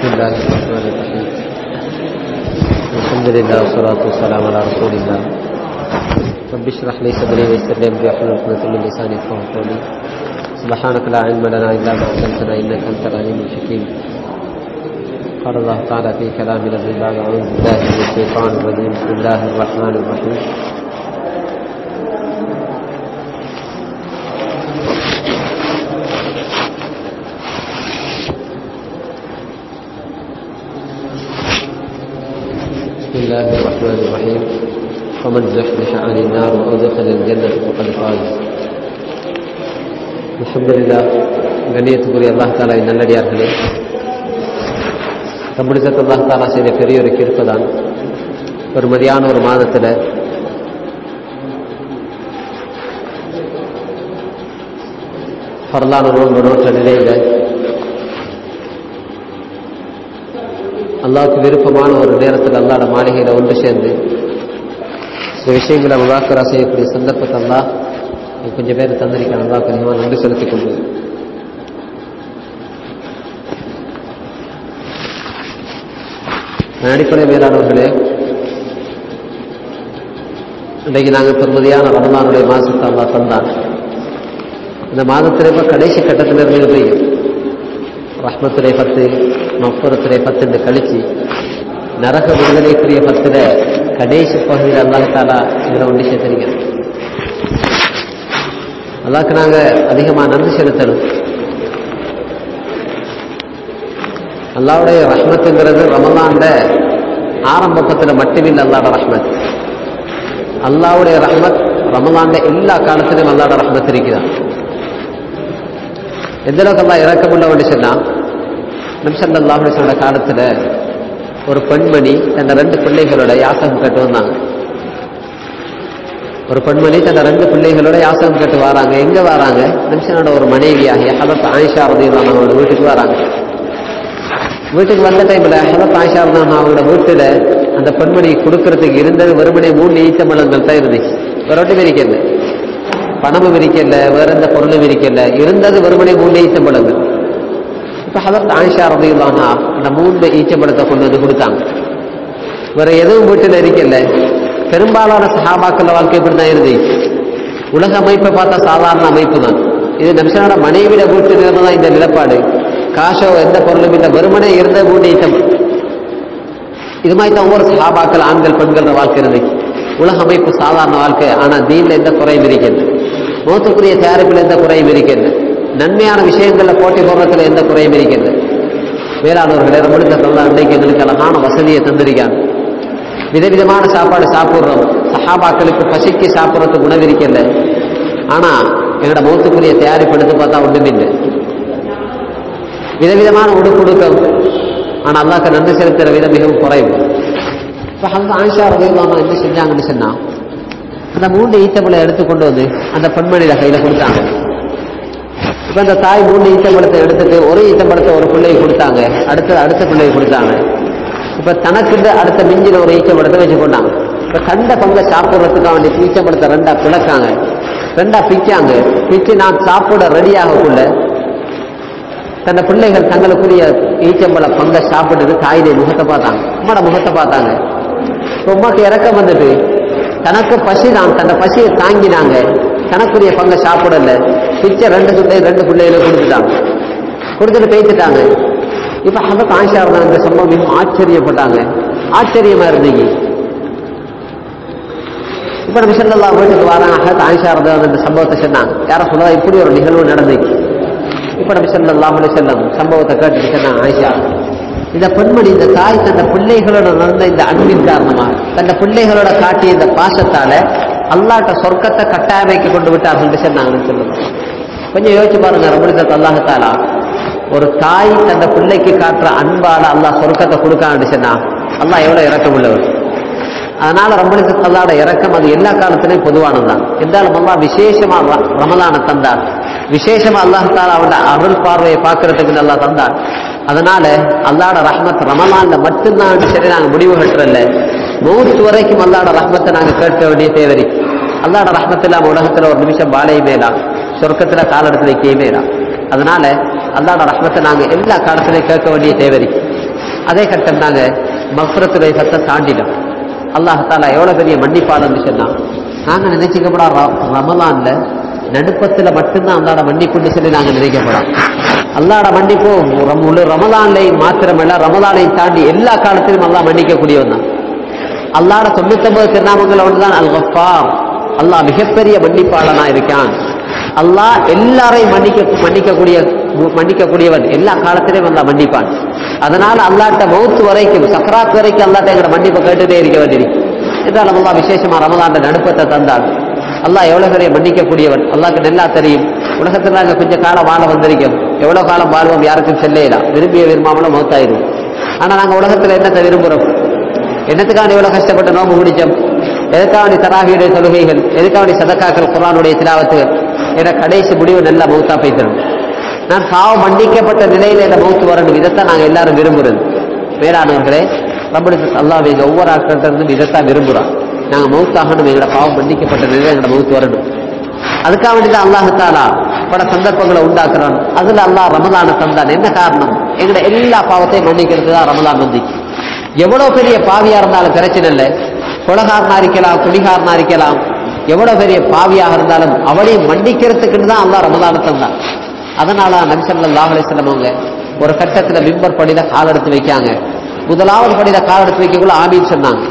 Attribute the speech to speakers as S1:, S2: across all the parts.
S1: بسم الله الرحمن الرحيم الحمد لله والصلاة والسلام على رسول الله رب اشرح لي صدري ويسر لي امري واحلل عقدة من لساني يفقهوا قولي سبحانك لا علم لنا الا ما علمتنا انك انت العليم الحكيم قال الله تعالى في كلام الذي بعد اعوذ بالله من الشيطان الرجيم بسم الله الرحمن الرحيم بسم الله الرحمن الرحيم ومن زحزح عن النار وأدخل الجنة فقد فاز الحمد لله கண்ணியத்துக்குரிய அல்லாஹ் தாலா நல்லடியார்களே தமிழிசத்து அல்லாஹ் தாலா செய்த பெரிய ஒரு கிருப்பதான் ஒரு மதியான ஒரு மாதத்தில் பரலான நோன்பு நோற்ற நிலையில் அல்லாவுக்கு விருப்பமான ஒரு நேரத்தில் அல்லாட மாளிகையில் ஒன்று சேர்ந்து இந்த விஷயங்களை முகாக்கரா செய்யக்கூடிய சந்தர்ப்பத்தை அல்லாஹ் கொஞ்சம் பேர் தந்திருக்காங்க அல்லாஹ் கொஞ்சமாக நன்றி செலுத்திக் கொண்டு அடிப்படை மேலானவர்களே இன்றைக்கு நாங்கள் பெருமதியான ரமலானுடைய மாசத்தை அல்லா தந்தான் இந்த மாதத்திலே இப்போ கடைசி கட்டத்தில் இருந்து போய் ரஹ்மத்துடைய பத்து மஃபரத்துடைய பத்து இந்த கழிச்சு நரக விடுதலைக்குரிய பத்துல கடைசி பகுதியில் அல்லாஹாலா இதில் ஒன்று சேர்த்திருக்கிறோம் அல்லாக்கு நாங்கள் அதிகமாக நன்றி செலுத்தணும் அல்லாவுடைய ரஹ்மத்துங்கிறது ரமலான்ல ஆரம்ப பத்தில் மட்டுமில்லை அல்லாட ரஹ்மத் அல்லாவுடைய ரஹ்மத் ரமலான்ல எல்லா காலத்திலும் அல்லாட ரஹ்மத் இருக்கிறான் எந்த அளவுக்கு அல்லா இறக்கமுள்ள ஒன்று சொன்னா நிம்சல்லாஹுடைய காலத்துல ஒரு பெண்மணி தன் ரெண்டு பிள்ளைகளோட யாசகம் கேட்டு வந்தாங்க ஒரு பெண்மணி தன் ரெண்டு பிள்ளைகளோட யாசகம் கேட்டு வராங்க எங்க வராங்க நிம்சனோட ஒரு மனைவியாகிய ஹலத் ஆயிஷா ரதியெல்லாம் அவங்களோட வீட்டுக்கு வராங்க வீட்டுக்கு வந்த டைம்ல ஹலத் ஆயிஷா இருந்தாங்க அவங்களோட வீட்டுல அந்த பெண்மணி கொடுக்கறதுக்கு இருந்தது வெறுமனே மூணு ஈச்சம்பழங்கள் தான் இருந்துச்சு வேறொட்டி விரிக்கல பணமும் விரிக்கல வேற எந்த பொருளும் விரிக்கல இருந்தது வெறுமனே மூணு ஈச்சம்பழங்கள் இப்ப ஹதரத் ஆயிஷா ரதியுல்லானா அந்த மூன்று ஈச்சம்பழத்தை கொண்டு வந்து கொடுத்தாங்க வேற எதுவும் வீட்டுல இருக்கல பெரும்பாலான சகாபாக்கள் வாழ்க்கை இப்படி தான் இருந்துச்சு உலக அமைப்பை பார்த்தா சாதாரண அமைப்பு தான் இது நம்சனோட மனைவிட வீட்டில் இருந்ததான் இந்த நிலப்பாடு காசோ எந்த பொருளும் இல்லை வெறுமனே இருந்த மூணு ஈச்சம் இது மாதிரி தான் ஒவ்வொரு சகாபாக்கள் ஆண்கள் பெண்கள் வாழ்க்கை இருந்துச்சு உலக அமைப்பு சாதாரண வாழ்க்கை ஆனா தீன்ல எந்த குறையும் இருக்கிறது மோத்துக்குரிய தயாரிப்பில் எந்த குறையும் இருக்கிறது நன்மையான விஷயங்கள்ல போட்டி போடுறதுல எந்த குறையும் இருக்கிறது வேளாணவர்களே நம்மளுக்கு சொல்லலாம் அன்றைக்கு எங்களுக்கு அழகான வசதியை தந்திருக்காங்க விதவிதமான சாப்பாடு சாப்பிடுறோம் சஹாபாக்களுக்கு பசிக்கு சாப்பிட்றதுக்கு உணவு இருக்கல ஆனா எங்களோட மௌத்துக்குரிய தயாரிப்பு எடுத்து பார்த்தா ஒன்றுமில்லை விதவிதமான உடுப்புடுக்கம் ஆனா அல்லாக்கு நன்றி செலுத்துற விதம் மிகவும் குறைவு இப்ப அந்த ஆயிஷா ரவியல்லாம என்ன செஞ்சாங்கன்னு சொன்னா அந்த மூன்று ஈத்தம்பளை எடுத்து கொண்டு வந்து அந்த பெண்மணியில கையில கொடுத்தாங்க இப்ப அந்த தாய் மூணு ஈத்தம்பழத்தை எடுத்துட்டு ஒரு ஈத்தம்பழத்தை ஒரு பிள்ளையை கொடுத்தாங்க அடுத்த அடுத்த பிள்ளையை கொடுத்தாங்க இப்ப தனக்கு அடுத்த மிஞ்சில ஒரு ஈச்சம்பழத்தை வச்சு கொண்டாங்க இப்ப கண்ட பங்க சாப்பிடுறதுக்காக வேண்டிய ஈச்சம்பழத்தை ரெண்டா பிளக்காங்க ரெண்டா பிச்சாங்க பிச்சு நான் சாப்பிட ரெடி ஆகக்குள்ள தன்னை பிள்ளைகள் தங்களுக்குரிய ஈச்சம்பழ பங்க சாப்பிட்டு தாயுடைய முகத்தை பார்த்தாங்க உம்மோட முகத்தை பார்த்தாங்க உமாக்கு இறக்கம் வந்துட்டு தனக்கு பசி தான் தன்னை பசியை தாங்கினாங்க தனக்குரிய பங்கை சாப்பிடல பிச்சை ரெண்டு பிள்ளை ரெண்டு பிள்ளைகளை கொடுத்துட்டாங்க கொடுத்துட்டு பேசிட்டாங்க இப்ப ஹபத் ஆயிஷா இருந்தாங்க இந்த சம்பவம் மிகவும் ஆச்சரியப்பட்டாங்க ஆச்சரியமா இருந்தீங்க இப்ப நம்ம சொல்லலா வீட்டுக்கு வராங்க ஹபத் ஆயிஷா இருந்தா இந்த சம்பவத்தை சொன்னாங்க யார சொல்லலாம் இப்படி ஒரு நிகழ்வு நடந்துச்சு இப்ப நம்ம சொல்லலாம் செல்லம் சம்பவத்தை கேட்டுட்டு சொன்னாங்க ஆயிஷா இந்த பெண்மணி இந்த தாய் தந்த பிள்ளைகளோட நடந்த இந்த அன்பின் காரணமா தந்த பிள்ளைகளோட காட்டிய இந்த பாசத்தால அல்லாட்ட சொர்க்கத்தை கட்டாயமைக்கு கொண்டு விட்டார்கள் சொன்னாங்கன்னு சொல்லுங்க கொஞ்சம் யோசிச்சு பாருங்க ரமணிசத் அல்லாஹத்தாலா ஒரு தாய் தந்த பிள்ளைக்கு காட்டுற அன்பால அல்லாஹ் சொர்க்கத்தை கொடுக்கான்னு சொன்னா அல்லாஹ் எவ்வளவு இறக்கம் உள்ளவர் அதனால ரமணிசத் அல்லாட இறக்கம் அது எல்லா காலத்திலையும் பொதுவானதுதான் இருந்தாலும் அல்லா விசேஷமா ரமலான தந்தார் விசேஷமா அல்லாஹால அவனோட அருள் பார்வையை பார்க்கறதுக்கு நல்லா தந்தார் அதனால அல்லாட ரஹ்மத் ரமலான்ல மட்டும்தான் சரி நாங்க முடிவு கட்டுறல மௌத்து வரைக்கும் அல்லாட ரஹ்மத்தை நாங்க கேட்க வேண்டிய தேவை அல்லாட ரஹ்மத் இல்லாம உலகத்துல ஒரு நிமிஷம் வாழையுமே மேலாம் சொர்க்கத்துல காலெடுத்து வைக்கவே மேலாம் அதனால அல்லாட ரஹ்மத்தை நாங்க எல்லா காலத்திலையும் கேட்க வேண்டிய தேவை அதே கட்டம் நாங்க மஃபரத்துடைய சத்தை தாண்டினோம் அல்லாஹாலா எவ்வளவு பெரிய மன்னிப்பாளன்னு சொன்னா நாங்க நினைச்சுக்கப்படா ரமலான்ல நடுப்பத்துல மட்டும்தான் அல்லாட மன்னிப்புன்னு சொல்லி நாங்க நினைக்கப்படோம் அல்லாட மன்னிப்பு முழு ரமலான்லை மாத்திரமல்ல ரமலானை தாண்டி எல்லா காலத்திலும் அல்லாஹ் மன்னிக்கக்கூடியவன் தான் அல்லாட தொண்ணூத்தொன்பது திருநாமங்கள் ஒன்றுதான் அல் கஃபார் அல்லாஹ் மிகப்பெரிய மன்னிப்பாளனா இருக்கான் அல்லாஹ் எல்லாரையும் மன்னிக்க மன்னிக்கக்கூடிய மன்னிக்கக்கூடியவன் எல்லா காலத்திலையும் அல்லாஹ் மன்னிப்பான் அதனால அல்லாட்ட மௌத்து வரைக்கும் சக்கராத் வரைக்கும் அல்லாட்ட எங்களை மன்னிப்பை கேட்டுட்டே இருக்க வேண்டியிருக்கு என்றால் அல்லாஹ் விசேஷமா ரமலாண்ட நடுப்பத்தை தந்தாள் அல்லாஹ் எவ்வளவு பெரிய மன்னிக்கக்கூடியவன் அல்லாஹ்க்கு நல்லா தெரியும் உலகத்தில் நாங்கள் கொஞ்சம் காலம் வாழ வந்திருக்கோம் எவ்வளவு காலம் வாழ்வோம் யாருக்கும் செல்லையிலாம் விரும்பிய விரும்பாமலும் மௌத்தாயிரும் ஆனா நாங்க உலகத்துல என்னத்தை விரும்புறோம் என்னத்துக்காக இவ்வளவு கஷ்டப்பட்டு நோம்பு பிடிச்சோம் எதுக்காக தராகியுடைய தொழுகைகள் எதுக்காக சதக்காக்கள் குரானுடைய திலாவத்துகள் என கடைசி முடிவு நல்லா மௌத்தா பேசணும் நான் பாவம் மன்னிக்கப்பட்ட நிலையில இந்த மௌத்து வரணும் இதைத்தான் நாங்க எல்லாரும் விரும்புறது மேலானவர்களே நம்மளுக்கு அல்லாஹ் எங்க ஒவ்வொரு ஆட்கள்கிட்ட இருந்தும் இதைத்தான் விரும்புறோம் நாங்க மௌத்தாகணும் எங்களோட பாவம் மன்னிக்கப்பட்ட நிலையில எங்களோட மௌத்து வரணும் அதுக்காக வேண்டி தான் அல்லாஹாலா பல சந்தர்ப்பங்களை உண்டாக்குறான் அதுல அல்லாஹ் ரமலான தந்தான் என்ன காரணம் எங்களோட எல்லா பாவத்தையும் மன்னிக்கிறது தான் ரமலான் வந்திக்கு எவ்வளவு பெரிய பாவியா இருந்தாலும் பிரச்சனை இல்லை கொலகாரனா இருக்கலாம் குடிகாரனா இருக்கலாம் எவ்வளவு பெரிய பாவியாக இருந்தாலும் அவளையும் மன்னிக்கிறதுக்குன்னு தான் அல்லாஹ் ரமலான தந்தான் அதனால நபிசல்லாஹ் அலிஸ்லம் அவங்க ஒரு கட்டத்துல மிம்பர் படியில கால் எடுத்து வைக்காங்க முதலாவது படியில கால் எடுத்து வைக்கக்குள்ள ஆமீன் சொன்னாங்க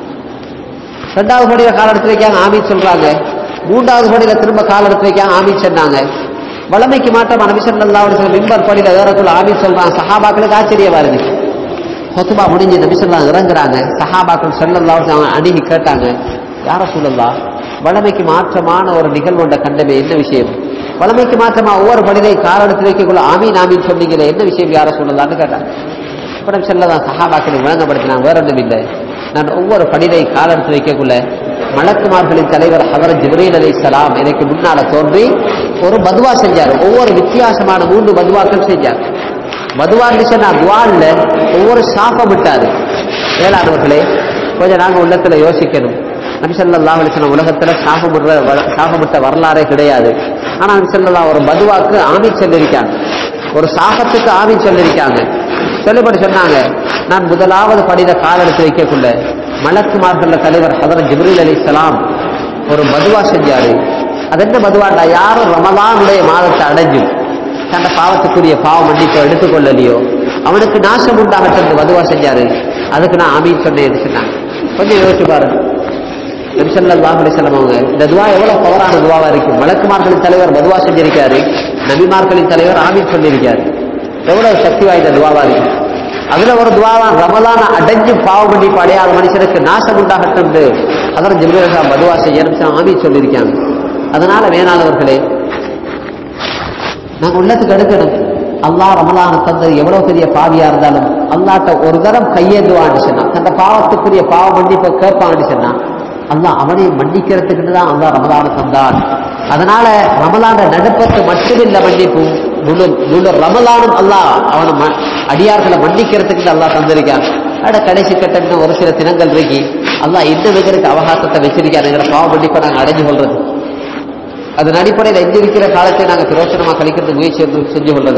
S1: ரெண்டாவது படியில கால் எடுத்து வைக்காங்க ஆமீன் சொல்றாங்க மூன்றாவது படியில திரும்ப கால் எடுத்து வைக்காங்க ஆமீன் சொன்னாங்க வளமைக்கு மாற்றம் நபிசல்லா அலிஸ்லம் மிம்பர் படியில ஏறக்குள்ள ஆமீன் சொல்றாங்க சஹாபாக்களுக்கு ஆச்சரியமா இருந்துச்சு ஹொத்துபா முடிஞ்சு நபிசல்லா இறங்குறாங்க சஹாபாக்கள் சொல்லல்லா அவங்க அணுகி கேட்டாங்க யார சொல்லல்லா வளமைக்கு மாற்றமான ஒரு நிகழ்வுண்ட கண்டமே என்ன விஷயம் வளமைக்கு மாற்றமா ஒவ்வொரு படிலை கால் எடுத்து வைக்கக்குள்ள ஆமீன் ஆமீன் சொன்னீங்களே என்ன விஷயம் யார சொல்லலான்னு கேட்டாங்க படம் செல்லதான் சஹாபாக்களை விளங்கப்படுத்தினாங்க வேற ஒன்றும் இல்லை நான் ஒவ்வொரு படிலை கால் எடுத்து வைக்கக்குள்ள மலக்குமார்களின் தலைவர் ஹவரத் ஜிப்ரீல் அலி சலாம் எனக்கு முன்னால தோன்றி ஒரு பதுவா செஞ்சார் ஒவ்வொரு வித்தியாசமான மூன்று பதுவாக்கள் செஞ்சார் மதுவா இருந்துச்சுன்னா துவான்ல ஒவ்வொரு சாப்பம் விட்டாரு ஏழானவர்களே கொஞ்சம் நாங்க உள்ளத்துல யோசிக்கணும் நபிசல்லா அலிஸ்லாம் உலகத்துல சாபமிடுற சாபமிட்ட வரலாறே கிடையாது ஆனா நபிசல்லா ஒரு மதுவாக்கு ஆமி சொல்லியிருக்காங்க ஒரு சாபத்துக்கு ஆமி சொல்லியிருக்காங்க சொல்லிப்படி சொன்னாங்க நான் முதலாவது படியில கால் எடுத்து வைக்கக்குள்ள மலக்குமார்கள் தலைவர் ஹதரத் ஜிப்ரீல் அலி சலாம் ஒரு மதுவா செஞ்சாரு அது என்ன மதுவாண்டா யாரும் ரமலானுடைய மாதத்தை அடைஞ்சும் தன்னை பாவத்துக்குரிய பாவம் மன்னிப்பை எடுத்துக்கொள்ளலையோ அவனுக்கு நாசம் உண்டாகட்டும் மதுவா செஞ்சாரு அதுக்கு நான் ஆமீன் சொன்னேன் சொன்னாங்க கொஞ்சம் யோசிச்சு பாருங்க நபிசல்லாஹ் அலிசல்லாம் அவங்க இந்த துவா எவ்வளவு பவரான துவாவா இருக்கு மலக்குமார்களின் தலைவர் மதுவா செஞ்சிருக்காரு நபிமார்களின் தலைவர் ஆமீன் சொல்லியிருக்காரு எவ்வளவு சக்தி வாய்ந்த துவாவா இருக்கு அதுல ஒரு துவாவா ரமலான அடைஞ்சு பாவம் மன்னிப்பு அடையாத மனுஷனுக்கு நாசம் உண்டாகட்டும் அதற்கு ஜிப்ரேல் மதுவா செய்ய ஆமீன் சொல்லியிருக்காங்க அதனால வேணாதவர்களே நாங்க உள்ளத்துக்கு எடுக்கணும் அல்லா ரமலான தந்தது எவ்வளவு பெரிய பாவியா இருந்தாலும் அல்லாட்ட ஒரு தரம் கையேந்துவான்னு சொன்னா தந்த பாவத்துக்குரிய பாவ மன்னிப்பை கேட்பான்னு சொன்னா அல்லா அவனை மன்னிக்கிறதுக்குன்னு தான் அல்லா ரமலான தந்தான் அதனால ரமலான நடுப்பத்து மட்டுமில்ல மன்னிப்பு முழு முழு ரமலானும் அல்லா அவனை அடியார்களை மன்னிக்கிறதுக்கு அல்லா தந்திருக்கான் அட கடைசி கட்டம் ஒரு சில தினங்கள் இருக்கு அல்லா இன்னும் வைக்கிறதுக்கு அவகாசத்தை வச்சிருக்காருங்கிற பாவ மன்னிப்பை நாங்கள் அடைஞ்சு கொள்றது அதன் அடிப்படையில் எஞ்சிருக்கிற காலத்தை நாங்கள் பிரயோசனமா கழிக்கிறது முயற்சி செஞ்சு கொள்வது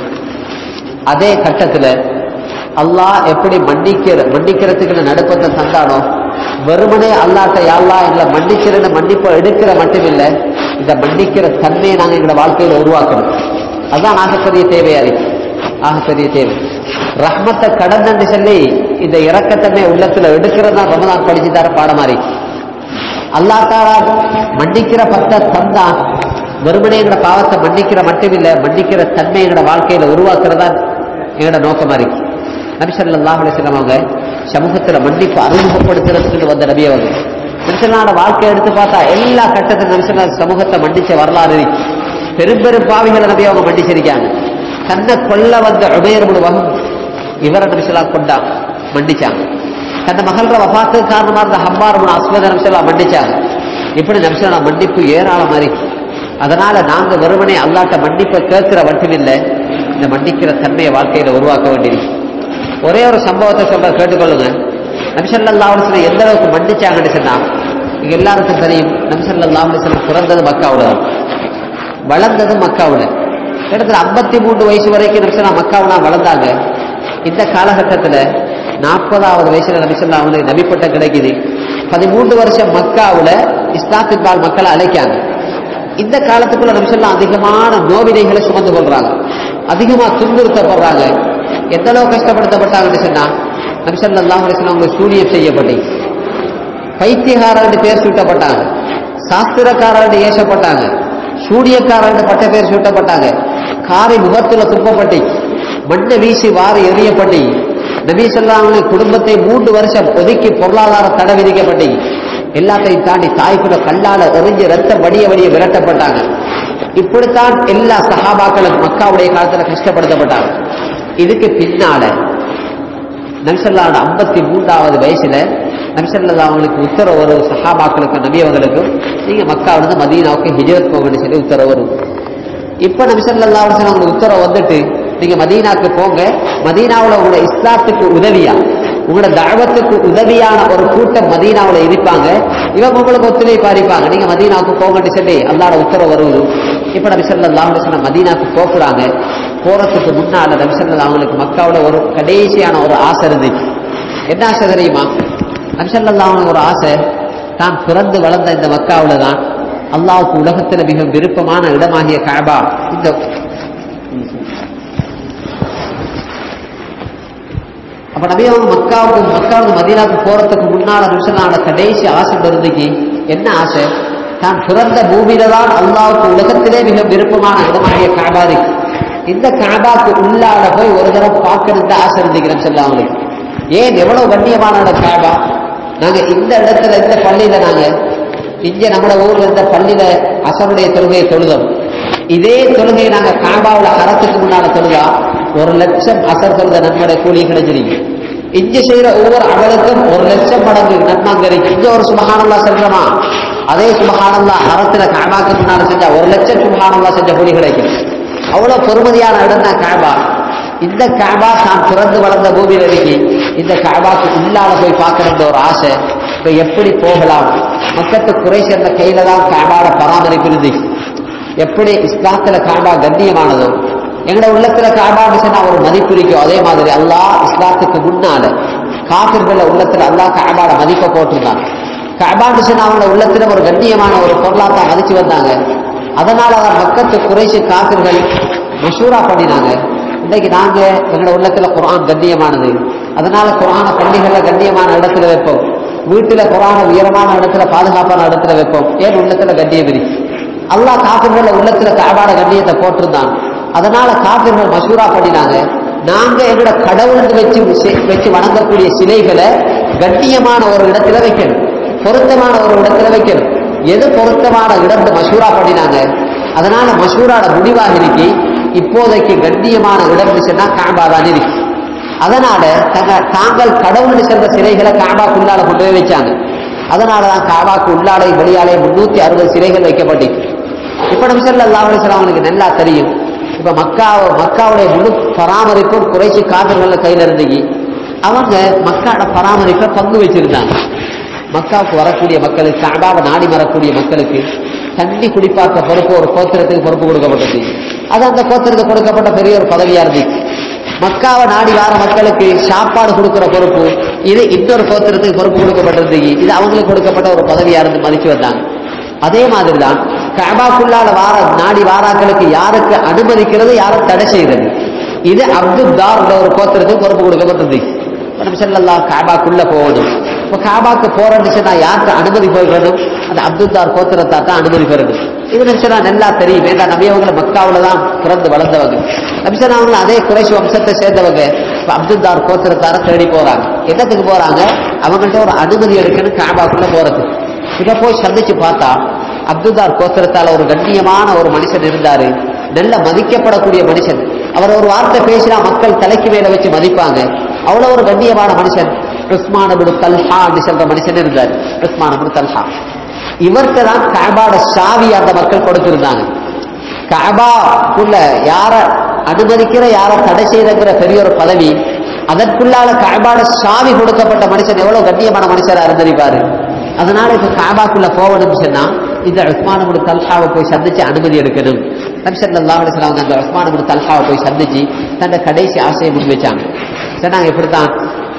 S1: அதே கட்டத்துல அல்லாஹ் எப்படி மன்னிக்கிற மன்னிக்கிறதுக்கு நடுப்பத்தை தந்தானோ வெறுமனே அல்லாட்ட யாழ்லா எங்களை மன்னிச்சிருந்த மன்னிப்பை எடுக்கிற மட்டுமில்லை இந்த மன்னிக்கிற தன்மையை நாங்கள் எங்களோட வாழ்க்கையில உருவாக்கணும் அதுதான் ஆகப்பெரிய தேவையா இருக்கு ஆகப்பெரிய தேவை ரஹ்மத்தை கடந்து சொல்லி இந்த இறக்கத்தன்மை உள்ளத்துல எடுக்கிறதா ரமதான் படிச்சு தர பாடமா இருக்கு அல்லா தாரா மன்னிக்கிற பத்த தந்தான் வெறுமனே எங்கட பாவத்தை மன்னிக்கிற மட்டுமில்லை மன்னிக்கிற தன்மை எங்கட வாழ்க்கையில உருவாக்குறதா எங்கட நோக்கமா இருக்கு நபிசல்லாஹ் அலிஸ்லாம் அவங்க சமூகத்துல மன்னிப்பு அறிமுகப்படுத்துறதுக்கு வந்த நபி அவங்க நபிசல்லாட வாழ்க்கையை எடுத்து பார்த்தா எல்லா கட்டத்திலும் நபிசல்லா சமூகத்தை மன்னிச்ச வரலாறு இருக்கு பெரும் பெரும் பாவிகளை நபி அவங்க மன்னிச்சிருக்காங்க தன்னை கொல்ல வந்த உபயர் வகும் இவரை நபிசல்லா கொண்டா மன்னிச்சாங்க தன் மகள்ற வபாத்து காரணமா இருந்த ஹம்பார் அஸ்வத நம்சலா மன்னிச்சாங்க இப்படி நம்சலா மன்னிப்பு ஏராளமா இருக்கு அதனால நாங்க வெறுமனே அல்லாட்ட மன்னிப்பை கேட்கிற மட்டுமில்லை இந்த மன்னிக்கிற தன்மையை வாழ்க்கையில உருவாக்க வேண்டியிருக்கு ஒரே ஒரு சம்பவத்தை சொல்ற கேட்டுக்கொள்ளுங்க நம்சல்லா அலிஸ்லம் எந்த அளவுக்கு மன்னிச்சாங்கன்னு சொன்னா இங்க எல்லாருக்கும் தெரியும் நம்சல்லா அலிஸ்லம் பிறந்தது மக்காவுல தான் வளர்ந்தது மக்காவுல கிட்டத்தட்ட ஐம்பத்தி மூன்று வயசு வரைக்கும் நம்சலா மக்காவுல வளர்ந்தாங்க இந்த காலகட்டத்துல நாற்பதாவது வயசுல நபிசல்லா அவங்களுக்கு நபிப்பட்டம் கிடைக்குது பதிமூன்று வருஷம் மக்காவுல இஸ்லாத்தின்பால் மக்களை அழைக்காங்க இந்த காலத்துக்குள்ள நபிசல்லா அதிகமான நோவினைகளை சுமந்து கொள்றாங்க அதிகமா துன்புறுத்தப்படுறாங்க எந்த அளவு கஷ்டப்படுத்தப்பட்டாங்கன்னு சொன்னா நபிசல்லா அலிஸ்லாம் அவங்க சூனியம் செய்யப்பட்டு பைத்தியகாரன் பேர் சூட்டப்பட்டாங்க சாஸ்திரக்காரன் ஏசப்பட்டாங்க சூடியக்காரன் பட்ட பேர் சூட்டப்பட்டாங்க காரை முகத்துல துப்பப்பட்டு மண்ணை வீசி வாரி எறியப்பட்டு நபி சொல்லாமலே குடும்பத்தை மூன்று வருஷம் ஒதுக்கி பொருளாதார தடை விதிக்கப்பட்டு எல்லாத்தையும் தாண்டி தாய்க்குள்ள கல்லால எறிஞ்சு ரத்தம் வடிய வடிய விரட்டப்பட்டாங்க இப்படித்தான் எல்லா சஹாபாக்களும் மக்காவுடைய காலத்துல கஷ்டப்படுத்தப்பட்டாங்க இதுக்கு பின்னால நபிசல்லாவோட ஐம்பத்தி மூன்றாவது வயசுல நபிசல்லா அவங்களுக்கு உத்தரவு வரும் சஹாபாக்களுக்கும் நபி அவங்களுக்கும் நீங்க மக்காவிலிருந்து மதீனாவுக்கு ஹிஜரத் போகணும்னு சொல்லி உத்தரவு வரும் இப்ப நபிசல்லா அவங்களுக்கு உத்தரவு வந்துட்டு நீங்க மதீனாக்கு போங்க மதீனாவுல உங்களோட இஸ்லாத்துக்கு உதவியா உங்களோட தாவத்துக்கு உதவியான ஒரு கூட்டம் மதீனாவுல இருப்பாங்க இவங்க உங்களுக்கு ஒத்துழைப்பு அறிப்பாங்க நீங்க மதீனாவுக்கு போங்கன்னு சொல்லி அல்லாட உத்தரவு வருவது இப்ப நபிசல்லா அலுவலம் மதீனாக்கு போக்குறாங்க போறதுக்கு முன்னால நபிசல்லா அவங்களுக்கு மக்காவுல ஒரு கடைசியான ஒரு ஆசை இருந்துச்சு என்ன ஆசை தெரியுமா நபிசல்லா அவங்களுக்கு ஒரு ஆசை தான் பிறந்து வளர்ந்த இந்த மக்காவுல தான் அல்லாவுக்கு உலகத்துல மிக விருப்பமான இடமாகிய காபா இந்த அப்ப நபி அவங்க மக்காவுக்கு மக்காவுக்கு மதீனாவுக்கு போறதுக்கு முன்னால நிமிஷம் கடைசி ஆசை இருந்துக்கு என்ன ஆசை தான் பிறந்த பூமியில தான் அல்லாவுக்கு உலகத்திலே மிக விருப்பமான இடமாகிய காபா இருக்கு இந்த காபாக்கு உள்ளாட போய் ஒரு தடவை பார்க்கணும்னு ஆசை இருந்துக்கிறேன் சொல்ல அவங்களுக்கு ஏன் எவ்வளவு கண்ணியமான இடம் காபா நாங்க இந்த இடத்துல இந்த பள்ளியில நாங்க இங்க நம்ம ஊர்ல இருந்த பள்ளியில அசருடைய தொழுகையை தொழுதோம் இதே தொழுகையை நாங்க காபாவுல அறத்துக்கு முன்னால தொழுதா ஒரு லட்சம் அசர் தொழுத நன்மடைய கூலி கிடைச்சிருக்கு இங்க செய்யற ஒவ்வொரு அமலுக்கும் ஒரு லட்சம் மடங்கு நன்மாங்க இருக்கு இங்க ஒரு சுபகானல்லா செஞ்சோமா அதே சுபகானல்லா அறத்துல காபாக்கு முன்னால செஞ்சா ஒரு லட்சம் சுபகானல்லா செஞ்ச கூலி கிடைக்கும் அவ்வளவு பொறுமதியான இடம் தான் காபா இந்த காபா தான் பிறந்து வளர்ந்த பூமியில இருக்கு இந்த காபாக்கு உள்ளால போய் பார்க்கணுன்ற ஒரு ஆசை இப்ப எப்படி போகலாம் மக்கத்து குறை சேர்ந்த கையில தான் காபாட பராமரிப்பு இருந்துச்சு எப்படி இஸ்லாத்துல காபா கண்ணியமானதோ எங்களோட உள்ளத்துல காபான்னு சொன்னா ஒரு மதிப்பு இருக்கும் அதே மாதிரி அல்லாஹ் இஸ்லாத்துக்கு முன்னால காபிர்கள உள்ளத்துல அல்லாஹ் காபாட மதிப்பை போட்டிருந்தாங்க காபான்னு சொன்னா அவங்களோட உள்ளத்துல ஒரு கண்ணியமான ஒரு பொருளாதார மதிச்சு வந்தாங்க அதனால அவர் மக்கத்து குறைசி காபிர்கள் மஷூரா பண்ணினாங்க இன்னைக்கு நாங்க எங்களோட உள்ளத்துல குரான் கண்ணியமானது அதனால குரான பள்ளிகள்ல கண்ணியமான இடத்துல வைப்போம் வீட்டுல குரான உயரமான இடத்துல பாதுகாப்பான இடத்துல வைப்போம் ஏன் உள்ளத்துல கண்ணியம் இருக்கு அல்லாஹ் காபிர்கள உள்ளத்துல காபாட கண்ணியத்தை போட்டிருந்தான் அதனால காபிர்கள் மசூரா பண்ணினாங்க நாங்க எங்களோட கடவுளுக்கு வச்சு வச்சு வணங்கக்கூடிய சிலைகளை கண்ணியமான ஒரு இடத்துல வைக்கணும் பொருத்தமான ஒரு இடத்துல வைக்கணும் எது பொருத்தமான இடத்தை மசூரா பண்ணினாங்க அதனால மசூராட முடிவாக இருக்கு இப்போதைக்கு கண்ணியமான இடம் சொன்னா காபா தான் இருக்கு அதனால தங்க தாங்கள் கடவுள் சென்ற சிலைகளை காபாக்குள்ளால கொண்டு போய் வச்சாங்க அதனாலதான் காபாக்கு உள்ளாலை வெளியாலே முன்னூத்தி அறுபது சிலைகள் வைக்கப்பட்டு இப்ப நம்சல்ல அல்லாஹ் அவனுக்கு நல்லா தெரியும் இப்ப மக்கா மக்காவுடைய முழு பராமரிப்பும் குறைச்சி காதல்கள் கையில இருந்தீங்க அவங்க மக்காட பராமரிப்பை பங்கு வச்சிருந்தாங்க மக்காவுக்கு வரக்கூடிய மக்களுக்கு காபாவை நாடி வரக்கூடிய மக்களுக்கு தண்ணி குடிப்பாக்க பொறுப்பு ஒரு கோத்திரத்துக்கு பொறுப்பு கொடுக்கப்பட்டது அது அந்த கோத்திரத்துக்கு கொடுக்கப்பட்ட பெரிய ஒரு பதவியா இருந்துச்சு மக்காவை நாடி வார மக்களுக்கு சாப்பாடு கொடுக்கிற பொறுப்பு இது இன்னொரு கோத்திரத்துக்கு பொறுப்பு கொடுக்கப்பட்டிருந்தது இது அவங்களுக்கு கொடுக்கப்பட்ட ஒரு பதவியா இருந்து மதிச்சு வந்தாங்க அதே மாதிரிதான் காபாக்குள்ளால வார நாடி வாராக்களுக்கு யாருக்கு அனுமதிக்கிறது யாரும் தடை செய்கிறது இது அப்துல் தார் ஒரு கோத்திரத்துக்கு பொறுப்பு கொடுக்கப்பட்டிருந்தது நம்ம செல்லலாம் காபாக்குள்ள போகணும் இப்போ காபாக்கு போறேன்னு சொன்னா யாருக்கு அனுமதி போயிடணும் அந்த அப்துல்தார் கோத்திரத்தா தான் அனுமதி பெறணும் இது நினைச்சா நல்லா தெரியும் வேண்டா நபி அவங்கள மக்காவில தான் பிறந்து வளர்ந்தவங்க நபிசன் அவங்களும் அதே குறைசி வம்சத்தை சேர்ந்தவங்க இப்ப அப்துல்தார் கோத்திரத்தார தேடி போறாங்க என்னத்துக்கு போறாங்க அவங்கள்ட்ட ஒரு அனுமதி எடுக்கணும் காபாக்குள்ள போறது இதை போய் சந்திச்சு பார்த்தா அப்துல்தார் கோத்திரத்தால ஒரு கண்ணியமான ஒரு மனுஷன் இருந்தாரு நல்ல மதிக்கப்படக்கூடிய மனுஷன் அவர் ஒரு வார்த்தை பேசினா மக்கள் தலைக்கு மேல வச்சு மதிப்பாங்க அவ்வளவு ஒரு கண்ணியமான மனுஷன் உஸ்மான் அபுடு தல்ஹா அப்படி சொல்ற மனுஷன் இருந்தார் உஸ்மான் அபுடு தல்ஹா இவர்கிட்ட தான் காபாட சாவி அந்த மக்கள் கொடுத்திருந்தாங்க காபாக்குள்ள யார அனுமதிக்கிற யார தடை செய்தங்கிற பெரிய ஒரு பதவி அதற்குள்ளால காபாட சாவி கொடுக்கப்பட்ட மனுஷன் எவ்வளவு கண்ணியமான மனுஷரா இருந்திருப்பாரு அதனால இப்ப காபாக்குள்ள போகணும்னு சொன்னா இந்த உஸ்மானபுடு தல்ஹாவை போய் சந்திச்சு அனுமதி எடுக்கணும் நபிசல்லா அவங்க அந்த உஸ்மானபுடு தல்ஹாவை போய் சந்திச்சு தன்னை கடைசி ஆசையை முன் வச்சாங்க சொன்னாங்க இப்படித்தான்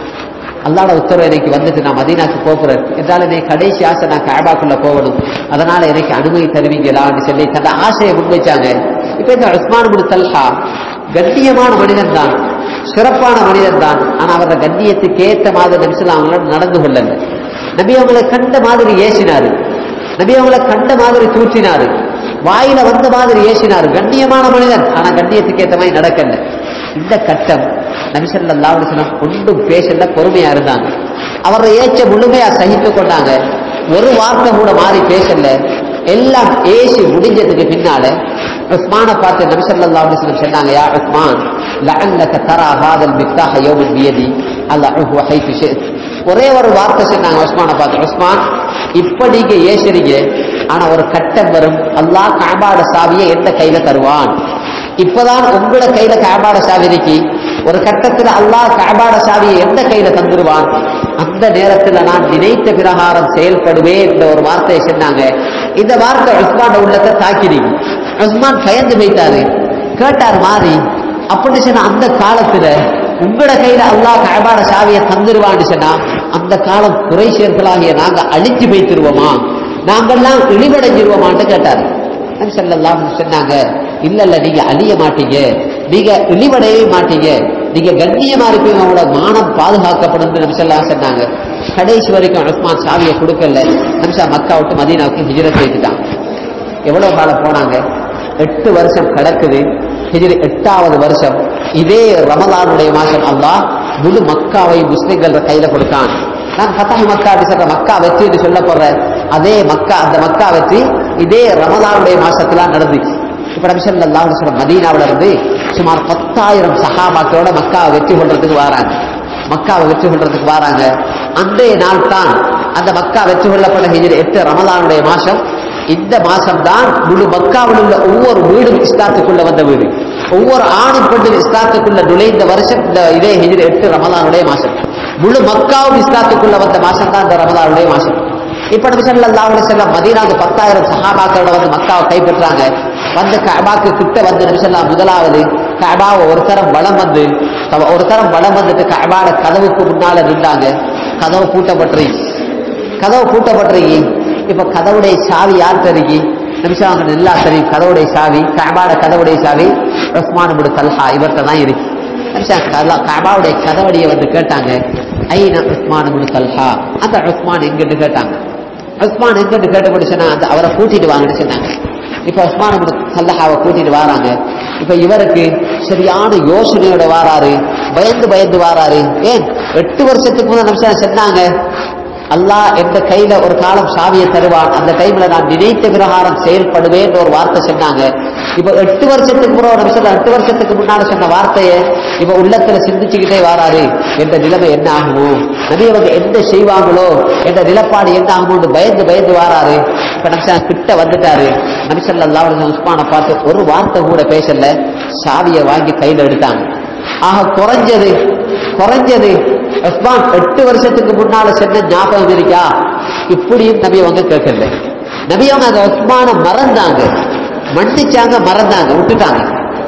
S1: அல்லாட உத்தரவு எனக்கு வந்துட்டு நான் மதீனாக்கு போகிறேன் என்றால் என்னை கடைசி ஆசை நான் காபாக்குள்ள போகணும் அதனால எனக்கு அனுமதி தருவீங்களான்னு சொல்லி தன் ஆசையை முன்வைச்சாங்க இப்ப இந்த உஸ்மான் குடு தல்ஹா கண்ணியமான மனிதன் தான் சிறப்பான மனிதன் தான் ஆனா அவரோட கண்ணியத்துக்கு ஏத்த மாதிரி நிமிஷம் அவங்களோட நடந்து கொள்ளல நபி அவங்களை கண்ட மாதிரி ஏசினாரு நபி அவங்களை கண்ட மாதிரி தூற்றினாரு வாயில வந்த மாதிரி ஏசினாரு கண்ணியமான மனிதன் ஆனா கண்ணியத்துக்கு ஏத்த மாதிரி நடக்கல இந்த கட்டம் நபிசல்லா அலிஸ்லாம் ஒன்றும் பேசல பொறுமையா இருந்தாங்க அவரை ஏச்ச முழுமையா சகித்து கொண்டாங்க ஒரு வார்த்தை கூட மாறி பேசல எல்லாம் ஏசி முடிஞ்சதுக்கு பின்னால உஸ்மான பார்த்து நபிசல்லா அலிஸ்லாம் சொன்னாங்க யா உஸ்மான் லஅல்லக தரா ஹாதல் மிஃப்தாஹ யௌமன் பியதி அல்லாஹு ஹைத்து ஷித் ஒரே ஒரு வார்த்தை சொன்னாங்க உஸ்மான பார்த்து உஸ்மான் இப்ப நீங்க ஏசுறீங்க ஆனா ஒரு கட்டம் வரும் அல்லாஹ் காபாட சாவியை எந்த கையில தருவான் இப்பதான் உங்களோட கையில காபாட சாவி இருக்கு ஒரு கட்டத்துல அல்லாஹ் காபாட சாவியை எந்த கையில தந்துருவான் அந்த நேரத்துல நான் நினைத்த பிரகாரம் செயல்படுவேன் என்ற ஒரு வார்த்தையை சொன்னாங்க இந்த வார்த்தை உஸ்மான் உள்ளத்தை தாக்கினீங்க உஸ்மான் பயந்து போயிட்டாரு கேட்டார் மாறி அப்படின்னு சொன்ன அந்த காலத்துல உங்களோட கையில அல்லாஹ் காபாட சாவியை தந்துருவான்னு சொன்னா அந்த காலம் குறைசியர்களாகிய நாங்க அழிச்சு வைத்திருவோமா நாங்கெல்லாம் இழிவடைஞ்சிருவோமான்னு கேட்டாரு நபி ஸல்லல்லாஹு அலைஹி சொன்னாங்க இல்ல இல்ல நீங்க அழிய மாட்டீங்க நீங்க இழிவடையவே மாட்டீங்க நீங்க கண்ணியமா இருப்பீங்க அவங்களோட மானம் பாதுகாக்கப்படும் நபி ஸல்லல்லாஹு அலைஹி சொன்னாங்க கடைசி வரைக்கும் உஸ்மான் சாவியை கொடுக்கல நபிசா மக்கா விட்டு மதீனாவுக்கு ஹிஜ்ரத் செய்துட்டாங்க எவ்வளவு காலம் போனாங்க எட்டு வருஷம் கிடக்குது ஹிஜ்ரி எட்டாவது வருஷம் இதே ரமலானுடைய மாசம் அல்லாஹ் முழு மக்காவை முஸ்லிம்கள் கையில கொடுத்தான் நான் ஃபத்தஹ் மக்கா அப்படி சொல்ற மக்கா வெற்றி என்று சொல்ல போற அதே மக்கா அந்த மக்கா வெற்றி இதே ரமலானுடைய மாசத்துல நடந்துச்சு இப்ப நபி ஸல்லல்லாஹு அலைஹி வஸல்லம் மதீனாவுல இருந்து சுமார் பத்தாயிரம் சஹாபாக்களோட மக்காவை வெற்றி கொள்றதுக்கு வராங்க மக்காவை வெற்றி கொள்றதுக்கு வராங்க அன்றைய நாள் தான் அந்த மக்கா வெற்றி கொள்ளப்பட்ட ஹிஜ்ரி எட்டு ரமலானுடைய மாசம் இந்த மாசம் தான் முழு மக்காவில் உள்ள ஒவ்வொரு வீடும் இஸ்லாத்துக்குள்ள வந்த வீடு ஒவ்வொரு ஆணும் பெண்ணும் இஸ்லாத்துக்குள்ள நுழைந்த வருஷம் இந்த இதே ஹிஜ்ரி எட்டு ரமலானுடைய மாசம் முழு மக்காவும் இஸ்லாத்துக்குள்ள வந்த மாசம் தான் இந்த ரமலானுடைய மாசம் இப்ப நபி ஸல்லல்லாஹு அலைஹி வஸல்லம் மதீனாவுக்கு பத்தாயிரம் சஹாபாக்களோட வந்து மக்காவை கைப்பற்றாங்க வந்து கஅபாக்கு கிட்ட வந்து நபி ஸல்லல்லாஹு முதலாவது கஅபாவை ஒரு தரம் வலம் வந்து தவ- ஒரு தரம் வலம் வந்துட்டு கஅபாட கதவுக்கு முன்னால நின்றாங்க கதவு பூட்டப்பட்டிருக்கு கதவு பூட்டப்பட்டிருக்கு இப்ப கதவுடைய சாவி யார் தருகி நபிசாங்க எல்லா தெரியும் கதவுடைய சாவி கபாட கதவுடைய சாவி உஸ்மான் இப்னு தல்ஹா இவர்கிட்ட தான் இருக்கு நபிசா கபாவுடைய கதவடியை வந்து கேட்டாங்க ஐன உஸ்மான் இப்னு தல்ஹா அந்த உஸ்மான் எங்கிட்டு கேட்டாங்க உஸ்மான் எங்கிட்டு கேட்டபடி சொன்னா அந்த அவரை கூட்டிட்டு வாங்கன்னு சொன்னாங்க இப்ப உஸ்மான் இப்னு தல்ஹாவை கூட்டிட்டு வராங்க இப்ப இவருக்கு சரியான யோசனையோட வாராரு பயந்து பயந்து வாராரு ஏன் எட்டு வருஷத்துக்கு முதல் நபிசா சொன்னாங்க அல்லாஹ் எந்த கையில ஒரு காலம் சாவியை தருவான் அந்த டைம்ல நான் நினைத்த பிரகாரம் செயல்படுவேன் ஒரு வார்த்தை சொன்னாங்க இப்ப எட்டு வருஷத்துக்கு முன்னாடி நம்ம சொல்ல எட்டு வருஷத்துக்கு முன்னால சொன்ன வார்த்தையை இப்ப உள்ளத்துல சிந்திச்சுக்கிட்டே வராரு என்ற நிலைமை என்ன ஆகுமோ நபி அவங்க எந்த செய்வாங்களோ என்ற நிலப்பாடு என்ன ஆகுமோன்னு பயந்து பயந்து வாராரு இப்ப நபிசா கிட்ட வந்துட்டாரு நபிசல்லா உஸ்மானை பார்த்து ஒரு வார்த்தை கூட பேசல சாவியை வாங்கி கையில எடுத்தாங்க ஆக குறைஞ்சது குறைஞ்சது உஸ்மான் எட்டு வருஷத்துக்கு முன்னால சென்ற ஞாபகம் இருக்கா இப்படியும் நபி அவங்க கேட்கல நபி அவங்க அந்த உஸ்மான மறந்தாங்க மன்னிச்சாங்க மறந்தாங்க விட்டுட்டாங்க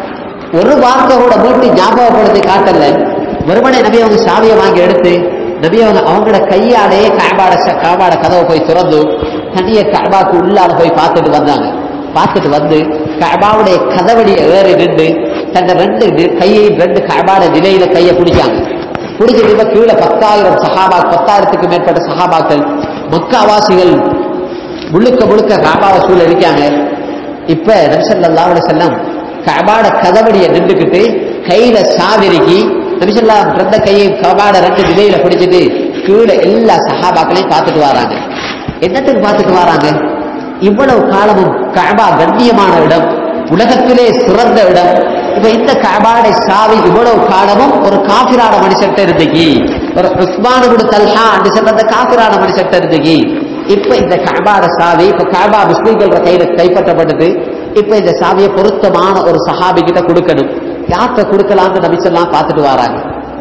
S1: ஒரு வார்த்தை கூட மீட்டு ஞாபகப்படுத்தி காட்டல வெறுமனே நபி அவங்க சாவியை வாங்கி எடுத்து நபி அவங்க அவங்களோட கையாலேயே காபாட காபாட கதவை போய் திறந்து தனிய காபாக்கு உள்ளால போய் பார்த்துட்டு வந்தாங்க பார்த்துட்டு வந்து கபாவுடைய கதவடியை ஏறி நின்று தங்க ரெண்டு நி- கையை ரெண்டு கபாட நிலையில கையை பிடிச்சாங்க பிடிச்சிட்டு இப்ப கீழே பத்தாயிரம் சஹாபா பத்தாயிரத்துக்கு மேற்பட்ட சஹாபாக்கள் மக்காவாசிகள் முழுக்க முழுக்க காபாவை சூழ இருக்காங்க இப்ப நபிசல்லா செல்லம் கபாட கதவடியை நின்றுக்கிட்டு கையில சாவிரிக்கி நபிசல்லா ரெண்ட கையை கபாட ரெண்டு நிலையில பிடிச்சிட்டு கீழே எல்லா சஹாபாக்களையும் பார்த்துட்டு வராங்க என்னத்துக்கு பார்த்துட்டு வராங்க இவ்வளவு காலமும் கபா கண்ணியமான இடம் உலகத்திலே சிறந்த இடம் இப்ப இந்த கபாடை சாவி இவ்வளவு காலமும் ஒரு காபிரான மனுஷன்ட்ட இருந்துக்கி ஒரு உஸ்மானு தல்ஹா என்று சொல்ற அந்த காபிரான மனுஷன்ட்ட இருந்துக்கி இப்ப இந்த கபாட சாவி இப்ப கபா முஸ்லீம்கள் கையில கைப்பற்றப்பட்டது இப்ப இந்த சாவியை பொருத்தமான ஒரு சஹாபி கிட்ட கொடுக்கணும் யார்கிட்ட கொடுக்கலாம்னு நபிச்செல்லாம் பார்த்துட்டு வராங்க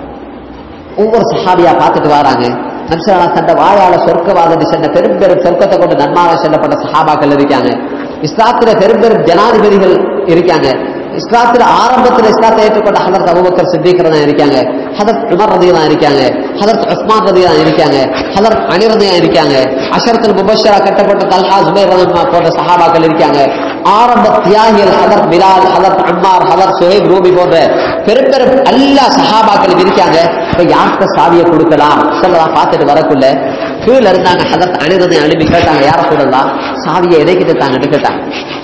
S1: ஒவ்வொரு சஹாபியா பார்த்துட்டு வராங்க நம்சரா தந்த வாயால சொர்க்கவாதம் சென்ற பெரும் பெரும் சொர்க்கத்தை கொண்டு நன்மாக செல்லப்பட்ட சஹாபாக்கள் இருக்காங்க இஸ்லாத்துல பெரும் பெரும் ஜனாதிபதிகள் இருக்காங்க இஸ்லாத்துல ஆரம்பத்துல இஸ்லாத்தை ஏற்றுக்கொண்ட ஹலரத் அபூபக்கர் சித்திகரன் இருக்காங்க ஹதரத் உமர் ரதியெல்லாம் இருக்காங்க ஹதரத் உஸ்மான் ரதியெல்லாம் இருக்காங்க ஹதரத் அலி ரதியெல்லாம் இருக்காங்க அஷரத்தில் முபஷரா கட்டப்பட்ட தல்ஹா சுபைர் ரலியல்லாஹு போன்ற சஹாபாக்கள் இருக்காங்க ஆரம்ப தியாகிகள் ஹதரத் பிலால் ஹதரத் அம்மார் ஹதரத் சுஹைப் ரூபி போன்ற பெரும் பெரும் எல்லா சஹாபாக்களும் இருக்காங்க இப்ப யார்கிட்ட சாவியை கொடுக்கலாம் சொல்லலாம் பார்த்துட்டு வரக்குள்ள கீழே இருந்தாங்க ஹதரத் அலி ரதியம் எழுப்பி கேட்டாங்க யார சொல்லலாம் சாவியை எதைக்கிட்ட தாங்கன்னு கேட்டாங்க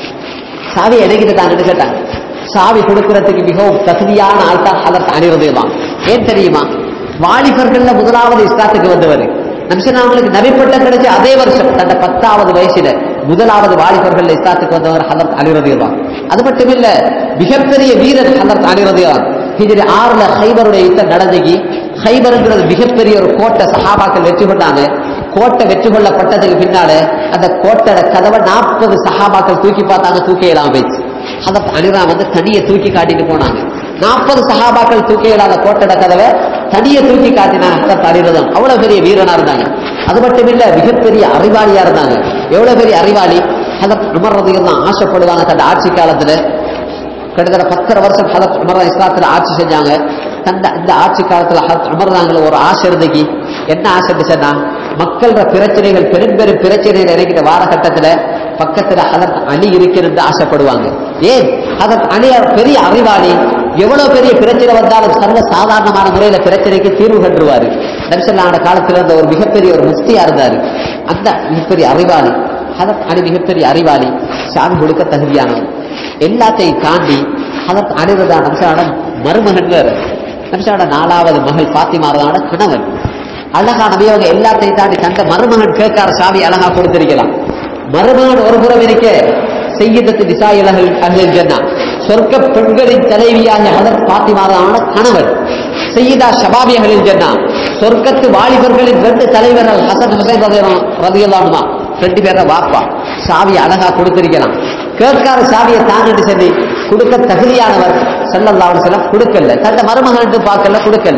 S1: சாவியை எதைக்கிட்ட தாங்கன்னு கேட்டாங்க சாவி கொடுக்கறதுக்கு மிகவும் தகுதியான ஆள் தான் ஹதரத் அலி தான் ஏன் தெரியுமா வாலிபர்கள்ல முதலாவது இஸ்லாத்துக்கு வந்தவர் நம்சன் அவங்களுக்கு நபிப்பட்டம் கிடைச்ச அதே வருஷம் தன்னை பத்தாவது வயசுல முதலாவது வாலிபர்கள் இஸ்லாத்துக்கு வந்தவர் ஹதரத் அலி தான் அது மட்டும் இல்ல மிகப்பெரிய வீரர் ஹதரத் அலி தான் ஹிஜ்ரி ஆறுல ஹைபருடைய யுத்தம் நடந்தகி ஹைபருங்கிறது மிகப்பெரிய ஒரு கோட்டை சஹாபாக்கள் வெற்றி கொண்டாங்க கோட்டை வெற்றி கொள்ளப்பட்டதுக்கு பின்னால அந்த கோட்டோட கதவை நாற்பது சஹாபாக்கள் தூக்கி பார்த்தாங்க தூக்கி இல்லாம போயிடுச்சு அதை அனிரா வந்து தனியை தூக்கி காட்டிட்டு போனாங்க நாற்பது சஹாபாக்கள் தூக்கி இல்லாத கோட்டோட கதவை தனியை தூக்கி காட்டினாங்க அதை தனிரதம் அவ்வளவு பெரிய வீரனா இருந்தாங்க அது மட்டும் இல்ல மிகப்பெரிய அறிவாளியா இருந்தாங்க எவ்வளவு பெரிய அறிவாளி அதை உமர்றதுக்கு தான் ஆசைப்படுவாங்க தன் ஆட்சி காலத்துல கிட்டத்தட்ட பத்தரை வருஷம் ஹதத் உமர் இஸ்லாத்துல ஆட்சி செஞ்சாங்க தந்த இந்த ஆட்சி காலத்துல ஹதத் உமர் தாங்கள ஒரு ஆசை இருந்துக்கு என்ன ஆசை இருந்துச்சுன்னா மக்களோட பிரச்சனைகள் பெரும் பெரும் பிரச்சனைகள் இறங்கிட்ட வார கட்டத்துல பக்கத்துல ஹதத் அணி இருக்கிறது ஆசைப்படுவாங்க ஏன் ஹதத் அணி பெரிய அறிவாளி எவ்வளவு பெரிய பிரச்சனை வந்தாலும் சர்வ சாதாரணமான முறையில பிரச்சனைக்கு தீர்வு கண்டுருவாரு நபிசல்லான காலத்துல இருந்த ஒரு மிகப்பெரிய ஒரு முஃப்தியா இருந்தாரு அந்த மிகப்பெரிய அறிவாளி ஹதத் அணி மிகப்பெரிய அறிவாளி சாமி கொடுக்க தகுதியானவர் எல்லாத்தையும் தாண்டி அதற்கு அனிருதா நம்சாட மருமகன் வேறு நம்சாட நாலாவது மகள் பாத்திமாரதான கணவன் அழகானவே அவங்க எல்லாத்தையும் தாண்டி தந்த மருமகன் கேட்கார சாவி அழகா கொடுத்திருக்கலாம் மருமகன் ஒரு புறம் இருக்க செய்யதத்து விசாயலகள் அகல் ஜன்னா சொர்க்க பெண்களின் தலைவியாக அதர் பாத்திமாரதான கணவன் செய்யதா ஷபாபியகளின் ஜன்னா சொர்க்கத்து வாலிபர்களின் ரெண்டு தலைவர்கள் ஹசன் ஹுசைன் ரதியல்லானுமா ரெண்டு பேர வாப்பா சாவி அழகா கொடுத்திருக்கலாம் கேட்கார சாவியை தாங்கிட்டு சொல்லி கொடுக்க தகுதியானவர் செல்லல்லாவும் செல்ல கொடுக்கல தந்த மருமகன் பார்க்கல கொடுக்கல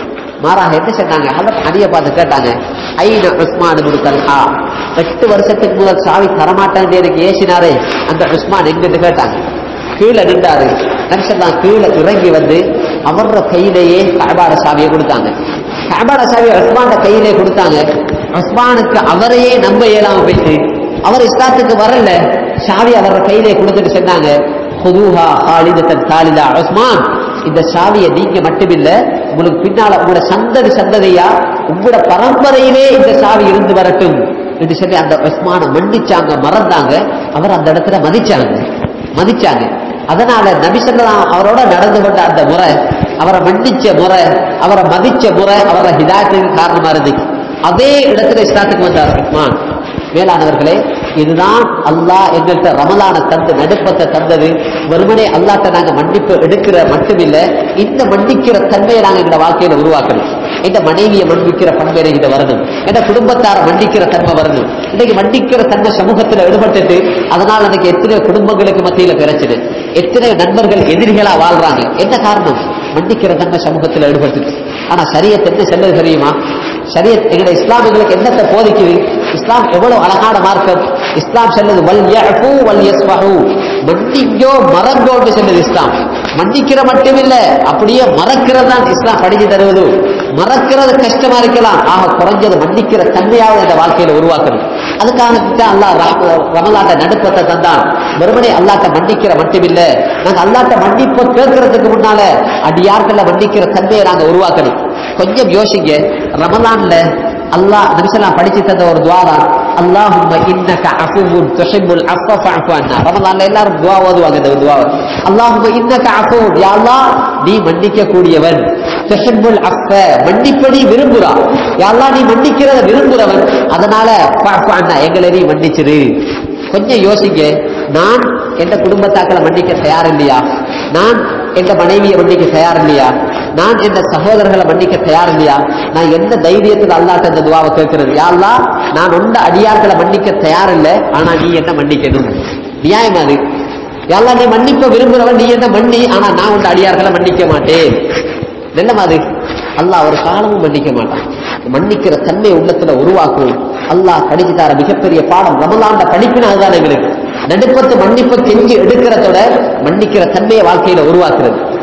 S1: மாறாக என்ன சொன்னாங்க அதை அடிய பார்த்து கேட்டாங்க ஐன உஸ்மான் கொடுத்தல்ஹா எட்டு வருஷத்துக்கு முதல் சாவி தரமாட்டேன் எனக்கு ஏசினாரே அந்த உஸ்மான் எங்கிட்டு கேட்டாங்க கீழே நின்றாரு நம்சல்லாம் கீழே இறங்கி வந்து அவரோட கையிலேயே கபாட சாவியை கொடுத்தாங்க கபாட சாவியை உஸ்மான கையிலே கொடுத்தாங்க உஸ்மானுக்கு அவரையே நம்ப இயலாம போயிட்டு அவர் இஸ்லாத்துக்கு வரல சாவி அவரோட கையிலே கொடுத்துட்டு சொன்னாங்க ஹுதூஹா ஹாலிதத்தன் தாலிதா உஸ்மான் இந்த சாவியை நீங்க மட்டுமில்ல உங்களுக்கு பின்னால உங்களோட சந்ததி சந்ததியா உங்களோட பரம்பரையிலே இந்த சாவி இருந்து வரட்டும் என்று சொல்லி அந்த உஸ்மான மன்னிச்சாங்க மறந்தாங்க அவர் அந்த இடத்துல மதிச்சாங்க மதிச்சாங்க அதனால நபிசல்லாம் அவரோட நடந்து கொண்ட அந்த முறை அவரை மன்னிச்ச முறை அவரை மதிச்ச முறை அவரை ஹிதாயத்துக்கு காரணமா இருந்துச்சு அதே இடத்துல இஸ்லாத்துக்கு வந்தார் உஸ்மான் மேலானவர்களே இதுதான் அல்லாஹ் எங்கள்கிட்ட ரமலான தந்து நடுப்பத்தை தந்தது வெறுமனே அல்லாட்ட நாங்க மன்னிப்பு எடுக்கிற மட்டுமில்ல இந்த மன்னிக்கிற தன்மையை நாங்க எங்க வாழ்க்கையில உருவாக்கணும் இந்த மனைவியை மன்னிக்கிற பண்பை என்கிட்ட வரணும் என்ற குடும்பத்தார மன்னிக்கிற தன்மை வரணும் இன்னைக்கு மன்னிக்கிற தன்மை சமூகத்துல ஈடுபட்டுட்டு அதனால இன்னைக்கு எத்தனை குடும்பங்களுக்கு மத்தியில பிரச்சனை எத்தனை நண்பர்கள் எதிரிகளா வாழ்றாங்க என்ன காரணம் மன்னிக்கிற தன்மை சமூகத்துல ஈடுபட்டுட்டு ஆனா சரியத் என்ன செல்வது தெரியுமா சரியத் எங்களை இஸ்லாம் எங்களுக்கு என்னத்தை போதிக்குது இஸ்லாம் எவ்வளவு அழகான மார்க்கம் இஸ்லாம் செல்லுது வல் யஃபு வல் யஸ்ஃபஹு மன்னிங்கோ மறங்கோன்னு சொல்லுது இஸ்லாம் மன்னிக்கிற மட்டுமில்ல அப்படியே மறக்கிறது தான் இஸ்லாம் படிச்சு தருவது மறக்கிறது கஷ்டமா இருக்கலாம் ஆக குறைஞ்சது மன்னிக்கிற தன்மையாவது இந்த வாழ்க்கையில உருவாக்கணும் அதுக்காக அல்லாஹ் ரமலாட்ட நடுப்பத்தை தந்தான் வெறுமனே அல்லாட்ட மன்னிக்கிற மட்டுமில்ல நாங்க அல்லாட்ட மன்னிப்பை கேட்கறதுக்கு முன்னால அடியார்கள்ல மன்னிக்கிற தன்மையை நாங்க உருவாக்கணும் கொஞ்சம் யோசிங்க ரமலான்ல அல்லாஹ் நபிசல்லாம் படிச்சு தந்த ஒரு துவாரா அல்லாஹும்ம இன்னக அஃபுவுன் துஹிப்புல் அஃப ஃபஅஃபு அன்னா ரமலான்ல எல்லாரும் துவா ஓதுவாங்க இந்த துவாவை அல்லாஹும்ம இன்னக அஃபுவுன் யா அல்லாஹ் நீ மன்னிக்க கூடியவன் துஹிப்புல் அஃப மன்னிப்படி விரும்புறா யா அல்லாஹ் நீ விரும்புகிறத விரும்புறவன் அதனால ஃபஅஃபு அன்னா எங்களை நீ மன்னிச்சிரு கொஞ்சம் யோசிங்க நான் எந்த குடும்பத்தாக்களை மன்னிக்க தயார் இல்லையா நான் எந்த மனைவியை மன்னிக்க தயார் இல்லையா நான் எந்த சகோதரர்களை மன்னிக்க தயார் இல்லையா நான் எந்த தைரியத்தில் அல்லாட்ட இந்த துவாவை கேட்கிறது யாழ்லா நான் ஒன்ற அடியார்களை மன்னிக்க தயார் இல்லை ஆனா நீ என்ன மன்னிக்கணும் நியாயம் அது யாழ்லா நீ மன்னிப்ப விரும்புறவன் நீ என்ன மன்னி ஆனா நான் உண்ட அடியார்களை மன்னிக்க மாட்டேன் நல்ல மாதிரி அல்லாஹ் ஒரு காலமும் மன்னிக்க மாட்டான் மன்னிக்கிற தன்மை உள்ளத்துல உருவாக்கும் அல்லாஹ் படிச்சு தர மிகப்பெரிய பாடம் ரமலாண்ட படிப்பினால் தான் எங்களுக்கு நடுப்பத்து மன்னிப்பு கெஞ்சி எடுக்கிறதோட மன்னிக்கிற தன்மையை வாழ்க்கையில உருவாக்குறது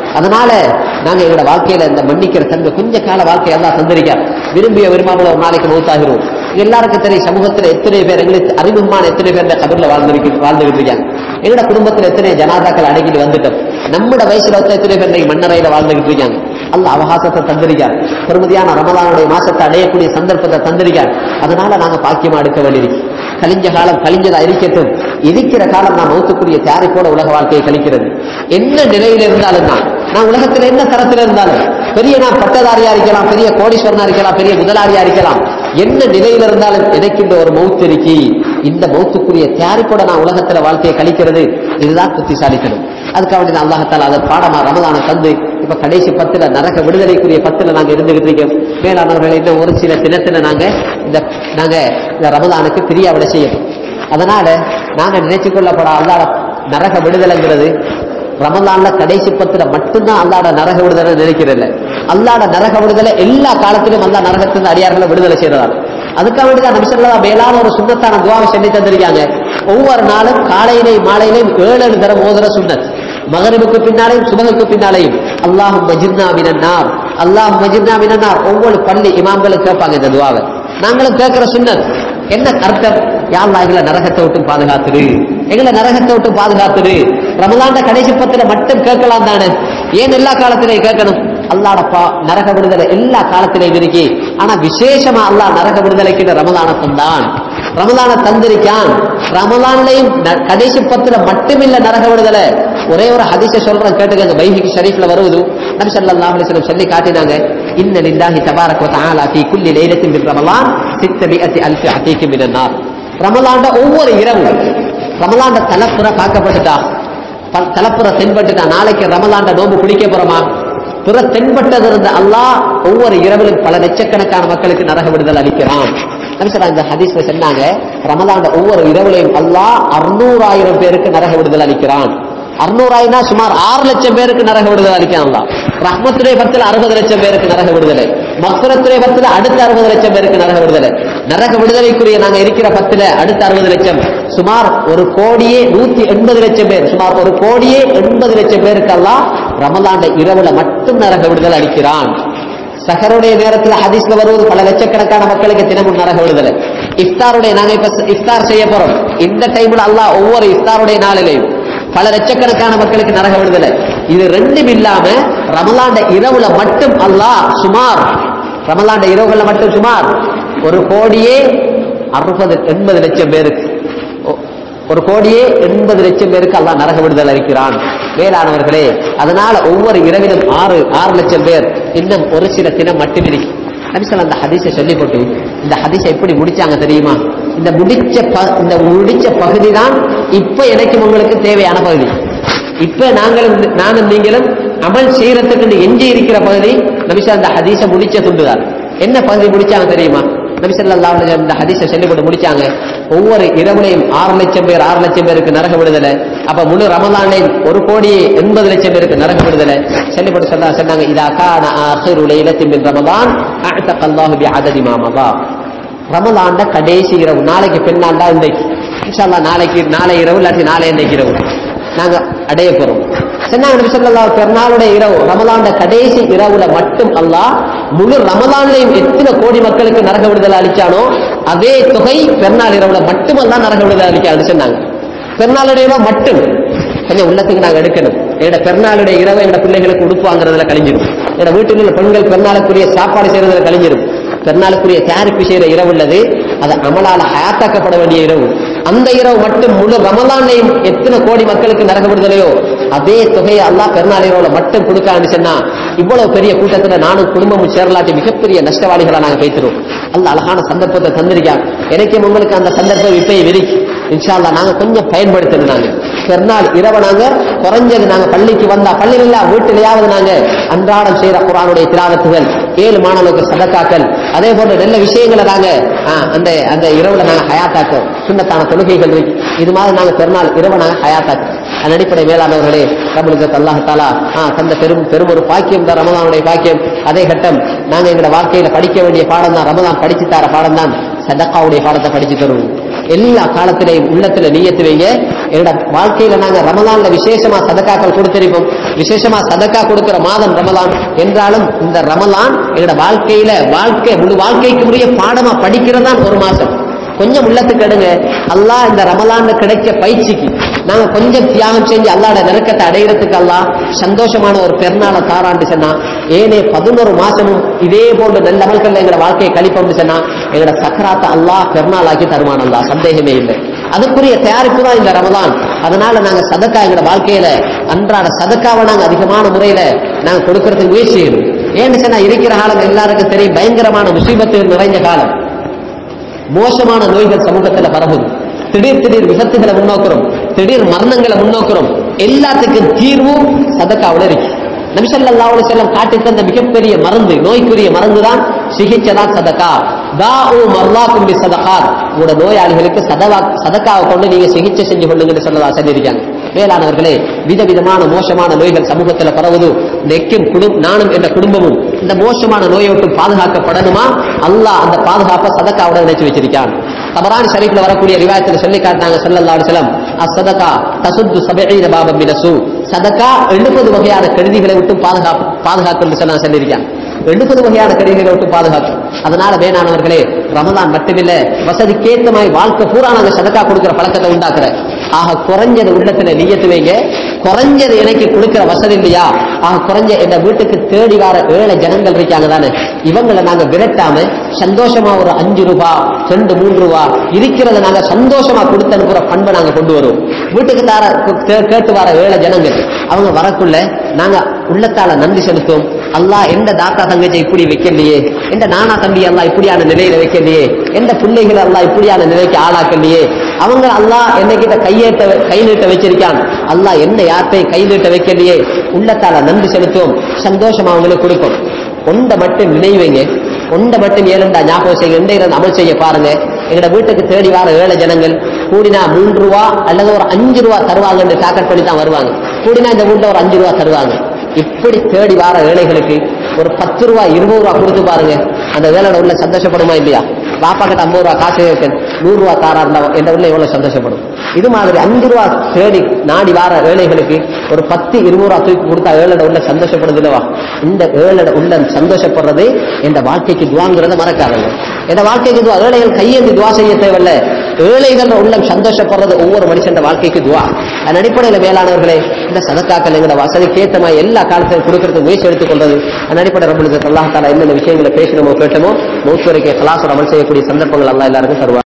S1: அதனால நாங்க எங்களோட வாழ்க்கையில இந்த மன்னிக்கிற தன்மை கொஞ்ச கால வாழ்க்கை எல்லாம் தந்திருக்க விரும்பிய விரும்பாமல் ஒரு நாளைக்கு மௌத்தாகிறோம் எல்லாருக்கும் தெரியும் சமூகத்துல எத்தனை பேர் எங்களுக்கு அறிமுகமான எத்தனை பேர் இந்த கபர்ல வாழ்ந்துருக்கு வாழ்ந்துகிட்டு இருக்காங்க எங்களோட குடும்பத்துல எத்தனை ஜனாதாக்கள் அடங்கிட்டு வந்துட்டோம் நம்மட வயசுல ஒருத்தர் எத்தனை பேர் இன்னைக்கு மன்னரையில வாழ்ந்துகிட்டு இருக்காங்க அல்ல அவகாசத்தை தந்திருக்கார் பெருமதியான ரமலானுடைய மாசத்தை அடையக்கூடிய சந்தர்ப்பத்தை தந்திருக்கார் அதனால நாங்க பாக்கியமா எடுக்க வேண்டியிருக்கு கழிஞ்ச காலம் கழிஞ்சதா இருக்கட்டும் இருக்கிற காலம் நான் மௌத்துக்குரிய தயாரிப்போட உலக வாழ்க்கையை கழிக்கிறது என்ன நிலையில இருந்தாலும் தான் நான் உலகத்துல என்ன தரத்துல இருந்தாலும் பெரிய நான் பட்டதாரியா இருக்கலாம் பெரிய கோடீஸ்வரனா இருக்கலாம் பெரிய முதலாளியா இருக்கலாம் என்ன நிலையில இருந்தாலும் எனக்கின்ற ஒரு மௌத்து இருக்கி இந்த மௌத்துக்குரிய தயாரிப்போட நான் உலகத்துல வாழ்க்கையை கழிக்கிறது இதுதான் புத்திசாலித்தனம் அதுக்காக வேண்டி நான் அல்லாஹத்தால அதை பாடமா ரமதான தந்து இப்ப கடைசி பத்துல நரக விடுதலைக்குரிய பத்துல நாங்க இருந்துகிட்டு இருக்கோம் மேலானவர்கள் இன்னும் ஒரு சில தினத்துல நாங்க இந்த நாங்க இந்த ரமதானுக்கு பிரியாவிட செய்யணும் அதனால நாங்க நினைச்சு கொள்ளப்பட அல்லாட நரக விடுதலைங்கிறது ரமலான்ல கடைசி பத்துல மட்டும்தான் அல்லாட நரக விடுதலை நினைக்கிறதில்ல அல்லாட நரக விடுதலை எல்லா காலத்திலும் அல்லா நரகத்திலிருந்து அடியார்களை விடுதலை செய்யறதா அதுக்காக வேண்டி தான் நபிசல்லா மேலான ஒரு சுண்ணத்தான துவாவை சொல்லி தந்திருக்காங்க ஒவ்வொரு நாளும் காலையிலையும் மாலையிலையும் ஏழு ஏழு தரம் ஓதுற சுண்ணத் மகரிபுக்கு பின்னாலையும் சுபகுக்கு பின்னாலையும் அல்லாஹும் மஜிர்னா மினன்னார் அல்லாஹும் மஜிர்னா மினன்னார் ஒவ்வொரு பள்ளி இமாம்களும் கேட்பாங்க இந்த துவாவை நாங்களும் கேட்கிற சுண்ணத் என்ன அர்த்தம் யாழ்லா எங்களை நரகத்தை விட்டு பாதுகாத்துரு எங்களை நரகத்தை விட்டு பாதுகாத்துரு ரமலாண்ட கடைசி பத்துல மட்டும் கேட்கலாம் தானே ஏன் எல்லா காலத்திலையும் கேட்கணும் அல்லாட பா நரக விடுதலை எல்லா காலத்திலையும் இருக்கு ஆனா விசேஷமா அல்லாஹ் நரக விடுதலைக்கு ரமலான தந்தான் ரமலான தந்திருக்கான் ரமலான்லையும் ந- கடைசி பத்துல மட்டுமில்ல நரக விடுதலை ஒரே ஒரு ஹதீஸ சொல்றேன் கேட்டுக்கங்க பைஹிக் ஷரீஃப்ல வருவது நபி ஸல்லல்லாஹு அலைஹி வஸல்லம் சொல்லி காட்டினாங்க இன்ன லில்லாஹி தபாரக வ தஆலா ஃபீ குல்லி லைலத்தின் மின் ரமலான் 600 அல்ஃபி அதீக மினன் நார் ரமலான்ட ஒவ்வொரு இரவும் ரமலான்ட தலப்புற பார்க்கப்பட்டுட்டா ப- தலப்புற தென்பட்டுட்டா நாளைக்கு ரமலான்ட நோம்பு பிடிக்க போறோமா பிற தென்பட்டது இருந்த அல்லாஹ் ஒவ்வொரு இரவிலும் பல லட்சக்கணக்கான மக்களுக்கு நரக விடுதல் அளிக்கிறான் நபி ஸல்லல்லாஹு இந்த ஹதீஸ்ல சொன்னாங்க ரமலான்ட ஒவ்வொரு இரவுலையும் அல்லாஹ் அறுநூறாயிரம் பேருக்கு நரக விடுதல் அளிக்கிறான் அறுநூறாயிரம்னா சுமார் ஆறு லட்சம் பேருக்கு நரக விடுதலை அளிக்கலாம் ரஹ்மத்துடைய பத்துல அறுபது லட்சம் பேருக்கு நரக விடுதலை மக்ரத்துடைய பத்துல அடுத்த அறுபது லட்சம் பேருக்கு நரக விடுதலை நரக விடுதலைக்குரிய நாங்க இருக்கிற பத்துல அடுத்த அறுபது லட்சம் சுமார் ஒரு கோடியே நூத்தி எண்பது லட்சம் பேர் சுமார் ஒரு கோடியே எண்பது லட்சம் பேருக்கெல்லாம் ரமலாண்ட இரவுல மட்டும் நரக விடுதலை அளிக்கிறான் சஹருடைய நேரத்தில் ஹதீஸ்ல வருவது பல லட்சக்கணக்கான மக்களுக்கு தினமும் நரக விடுதலை இஃப்தாருடைய நாங்க இப்ப இஃப்தார் செய்ய போறோம் இந்த டைம்ல அல்லாஹ் ஒவ்வொரு இஃப்தாருடைய நாளிலையும் பல லட்சக்கணக்கான மக்களுக்கு நரக விடுதலை இது ரெண்டும் இல்லாம ரமலாண்ட இரவுல மட்டும் அல்லாஹ் சுமார் ரமலாண்ட இரவுகள்ல மட்டும் சுமார் ஒரு கோடியே அறுபது எண்பது லட்சம் பேருக்கு ஒ- ஒரு கோடியே எண்பது லட்சம் பேருக்கு அல்லாஹ் நரக விடுதலை அளிக்கிறான் மேலானவர்களே அதனால ஒவ்வொரு இரவிலும் ஆறு ஆறு லட்சம் பேர் இன்னும் ஒரு சில தினம் மட்டும் இருக்கு நபிசல் அந்த ஹதீஸை சொல்லி போட்டு இந்த ஹதீஸை எப்படி முடிச்சாங்க தெரியுமா இந்த முடிச்ச ப- இந்த முடிச்ச பகுதி தான் இப்ப எனக்கும் உங்களுக்கு தேவையான பகுதி இப்ப நாங்களும் நானும் நீங்களும் அமல் செய்யறதுக்கு எஞ்சி இருக்கிற பகுதி நபிசா அந்த ஹதீஸை முடிச்ச துண்டுதான் என்ன பகுதி முடிச்சாங்க தெரியுமா நபிசல்லா இந்த ஹதீஸை சொல்லி போட்டு முடிச்சாங்க ஒவ்வொரு இரவுலையும் ஆறு லட்சம் பேர் ஆறு லட்சம் பேருக்கு நரக விடுதலை அப்ப முழு ரமலானையும் ஒரு கோடி எண்பது லட்சம் பேருக்கு நரக விடுதலை சொல்லி போட்டு சொன்னா சொன்னாங்க இதா கான ஆஹிரு லைலத்தின் மின் ரமலான் அஅதகல்லாஹு பிஅததி மா மதா ரமலான்ல கடைசி இரவு நாளைக்கு பின்னாண்டா இன்றைக்கு இன்ஷா அல்லாஹ் நாளைக்கு நாளை இரவு இல்லாட்டி நாளை இன்றைக்கு இரவு நாங்க அடைய போறோம் சொன்னாங்க நபி ஸல்லல்லாஹு பெருநாளுடைய இரவு ரமலான்ட கடைசி இரவுல மட்டும் அல்லாஹ் முழு ரமலான்லையும் எத்தனை கோடி மக்களுக்கு நரக விடுதலை அளிச்சானோ அதே தொகை பெருநாள் இரவுல மட்டும் அல்லாஹ் நரக விடுதலை அளிக்கான்னு சொன்னாங்க பெருநாளுடைய இரவு மட்டும் கொஞ்சம் உள்ளத்துக்கு நாங்க எடுக்கணும் என்னோட பெருநாளுடைய இரவு எங்க பிள்ளைகளுக்கு உடுப்பு வாங்குறதுல கழிஞ்சிடும் என்னோட வீட்டில் உள்ள பெண்கள் பெருநாளுக்குரிய சாப்பாடு செய்யறதுல கழிஞ்சிடும் பெருநாளுக்குரிய தயாரிப்பு செய்யற இரவு உள்ளது அது அமலால ஹயாத்தாக்கப்பட வேண்டிய இரவு அந்த இரவு மட்டும் முழு ரமலானையும் எத்தனை கோடி மக்களுக்கு நரக விடுதலையோ அதே தொகையை அல்லாஹ் பெருநாள் இரவுல மட்டும் கொடுக்கான்னு சொன்னா இவ்வளவு பெரிய கூட்டத்துல நானும் குடும்பமும் சேரலாட்டி மிகப்பெரிய நஷ்டவாளிகளா நாங்க பேசிடுவோம் அல்ல அழகான சந்தர்ப்பத்தை தந்திருக்கான் எனக்கும் உங்களுக்கு அந்த சந்தர்ப்பம் இப்பயே விரிக்கு இன்ஷா அல்லாஹ் நாங்க கொஞ்சம் பயன்படுத்தணும் நாங்க பெருநாள் இரவு நாங்க குறைஞ்சது நாங்க பள்ளிக்கு வந்தா பள்ளியில் இல்ல வீட்டிலேயாவது நாங்க அன்றாடம் செய்யற குரானுடைய திராவத்துகள் ஏழு மாணவர்களுக்கு சதக்காக்கள் அதே போன்ற நல்ல விஷயங்களை நாங்க ஆ, அந்த அந்த இரவுல நாங்க ஹயாத்தாக்கோம் சுண்ணத்தான தொழுகைகள் இருக்கு இது மாதிரி நாங்க பெருநாள் இரவு நாங்க ஹயாத்தாக்கோம் அதன் அடிப்படை மேலானவர்களே தமிழகத்து அல்லாஹ் தாலா ஆ, தந்த பெரும் பெரும் ஒரு பாக்கியம் தான் ரமதானுடைய பாக்கியம் அதே கட்டம் நாங்க எங்களோட வாழ்க்கையில படிக்க வேண்டிய பாடம் தான் ரமதான் படிச்சு தர பாடம் தான் சதக்காவுடைய பாடத்தை படிச்சு தருவோம் எல்லா காலத்திலையும் உள்ளத்துல நீயத்து வைங்க எங்களோட வாழ்க்கையில நாங்க ரமலான்ல விசேஷமா சதக்காக்கள் கொடுத்திருப்போம் விசேஷமா சதக்கா கொடுக்கிற மாதம் ரமலான் என்றாலும் இந்த ரமலான் எங்களோட வாழ்க்கையில வாழ்க்கை முழு வாழ்க்கைக்கு உரிய பாடமா படிக்கிறதான் ஒரு மாசம் கொஞ்சம் உள்ளத்துக்கு எடுங்க அல்லாஹ் இந்த ரமலான்ல கிடைச்ச பயிற்சிக்கு நாங்க கொஞ்சம் தியாகம் செஞ்சு அல்லாட நெருக்கத்தை அடையிறதுக்கு அல்லாஹ் சந்தோஷமான ஒரு பெருநாளை தாராண்டு சொன்னா ஏனே பதினோரு மாசமும் இதே போன்ற நல்ல அமல்கள் எங்களோட வாழ்க்கையை கழிப்போம்னு சொன்னா எங்களோட சக்கராத்தை அல்லாஹ் பெருநாளாக்கி தருவான் அல்லாஹ் சந்தேகமே இல்லை அதுக்குரிய தயாரிப்பு தான் இந்த ரமலான் அதனால நாங்க சதக்கா எங்களோட வாழ்க்கையில அன்றாட சதக்காவை நாங்க அதிகமான முறையில நாங்க கொடுக்கறதுக்கு முயற்சி செய்யணும் ஏன்னு சொன்னா இருக்கிற காலம் எல்லாருக்கும் தெரியும் பயங்கரமான முசீபத்து நிறைஞ்ச காலம் மோசமான நோய்கள் சமூகத்துல பரவுது திடீர் திடீர் விபத்துகளை முன்னோக்குறோம் திடீர் மரணங்களை முன்னோக்குறோம் எல்லாத்துக்கும் தீர்வும் சதக்காவுல இருக்கு நபிசல்லா செல்லம் காட்டி தந்த மிகப்பெரிய மருந்து நோய்க்குரிய மருந்து தான் சிகிச்சை தான் சதக்கா தாஉ மர்லாக்கும் பி சதகாத் உங்களோட நோயாளிகளுக்கு சதவா சதக்காவை கொண்டு நீங்க சிகிச்சை செஞ்சு கொள்ளுங்கன்னு சொல்லதா சொல்லியிருக்காங்க மேலானவர்களே விதவிதமான மோசமான நோய்கள் சமூகத்துல பரவுது நெக்கும் குடும் நானும் என்ற குடும்பமும் இந்த மோசமான நோயை விட்டு பாதுகாக்கப்படணுமா அல்லாஹ் அந்த பாதுகாப்பை சதக்காவோட நினைச்சு வச்சிருக்கான் தபரானி ஷரீஃப்ல வரக்கூடிய ரிவாயத்துல சொல்லி காட்டினாங்க ஸல்லல்லாஹு அலைஹி வஸல்லம் அஸ்ஸதகா தசுத்து சபஈன பாபம் மினசு சதக்கா 70 வகையான கெடுதிகளை விட்டு பாதுகாப்பு பாதுகாக்கும் சொன்னா சொல்லியிருக்காங்க எழுபது வகையான கடிகளை விட்டு பாதுகாக்கும் அதனால வேணானவர்களே ரமதான் மட்டுமில்ல வசதிக்கேத்த மாதிரி வாழ்க்கை பூரா நாங்க சதக்கா கொடுக்கிற பழக்கத்தை உண்டாக்குற ஆக குறைஞ்சது உள்ளத்துல நீயத்து வைங்க குறைஞ்சது எனக்கு கொடுக்கிற வசதி இல்லையா ஆக குறைஞ்ச எங்க வீட்டுக்கு தேடி வர ஏழை ஜனங்கள் இருக்காங்க தானே இவங்களை நாங்க விரட்டாம சந்தோஷமா ஒரு அஞ்சு ரூபா ரெண்டு மூன்று ரூபா இருக்கிறத நாங்க சந்தோஷமா கொடுத்து அனுப்புற பண்பை நாங்க கொண்டு வருவோம் வீட்டுக்கு தார கே- கேட்டு வர ஏழை ஜனங்கள் அவங்க வரக்குள்ள நாங்க உள்ளத்தால நன்றி செலுத்துவோம் அல்லாஹ் எந்த தாத்தா தங்கச்சி இப்படி வைக்கலையே எந்த நானா தம்பி அல்லாஹ் இப்படியான நிலையில வைக்கலையே எந்த பிள்ளைகள் அல்லாஹ் இப்படியான நிலைக்கு ஆளாக்கலையே அவங்க அல்லாஹ் என்னகிட்ட கையேட்ட கை நீட்ட வச்சிருக்கான் அல்லாஹ் என்ன யார்கிட்டையும் கை நீட்ட வைக்கலையே உள்ளத்தால நன்றி செலுத்துவோம் சந்தோஷமா அவங்களுக்கு கொடுப்போம் ஒன்றை மட்டும் நினைவைங்க ஒன்றை மட்டும் ஏழுண்டா ஞாபகம் செய்ய எந்த இருந்து அமல் செய்ய பாருங்க எங்கட வீட்டுக்கு தேடி வர ஏழை ஜனங்கள் கூடினா மூன்று ரூபா அல்லது ஒரு அஞ்சு ரூபா தருவாங்கன்னு டாக்கெட் பண்ணி தான் வருவாங்க கூடினா இந்த வீட்டுல ஒரு அஞ்சு ரூபா தருவாங்க இப்படி தேடி வர ஏழைகளுக்கு ஒரு பத்து ரூபா இருபது ரூபா கொடுத்து பாருங்க அந்த வேலையோட உள்ள சந்தோஷப்படுமா இல்லையா பாப்பா கிட்ட ஐம்பது ரூபா காசு இருக்கு நூறு ரூபா தாரா என்ற உள்ள எவ்வளவு சந்தோஷப்படும் இது மாதிரி அஞ்சு ரூபா தேடி நாடி வார ஏழைகளுக்கு ஒரு பத்து இருபது ரூபா தூக்கி கொடுத்தா ஏழோட உள்ள சந்தோஷப்படுது இல்லவா இந்த ஏழோட உள்ள சந்தோஷப்படுறது என் வாழ்க்கைக்கு துவாங்கிறத மறக்காதங்க என் வாழ்க்கைக்கு துவா ஏழைகள் கையேந்தி துவா செய்ய தேவையில்ல ஏழைகள் உள்ளம் சந்தோஷப்படுறது ஒவ்வொரு மனுஷன் வாழ்க்கைக்கு துவா அதன் அடிப்படையில் மேலானவர்களே இந்த சதக்காக்கள் எங்களோட வசதிக்கு ஏற்ற மாதிரி எல்லா காலத்திலும் கொடுக்கறதுக்கு முயற்சி எடுத்துக்கொள்றது அதன் அடிப்படை நம்மளுக்கு அல்லாஹ் தாலா என்னென்ன விஷயங்களை பேசணுமோ கேட்டமோ மூத்து வரைக்கும் கலாசோட அமல் செய்யக்கூடிய சந்தர்ப்பங்கள் அல்லாஹ் எல்லாருக்கும் தருவார்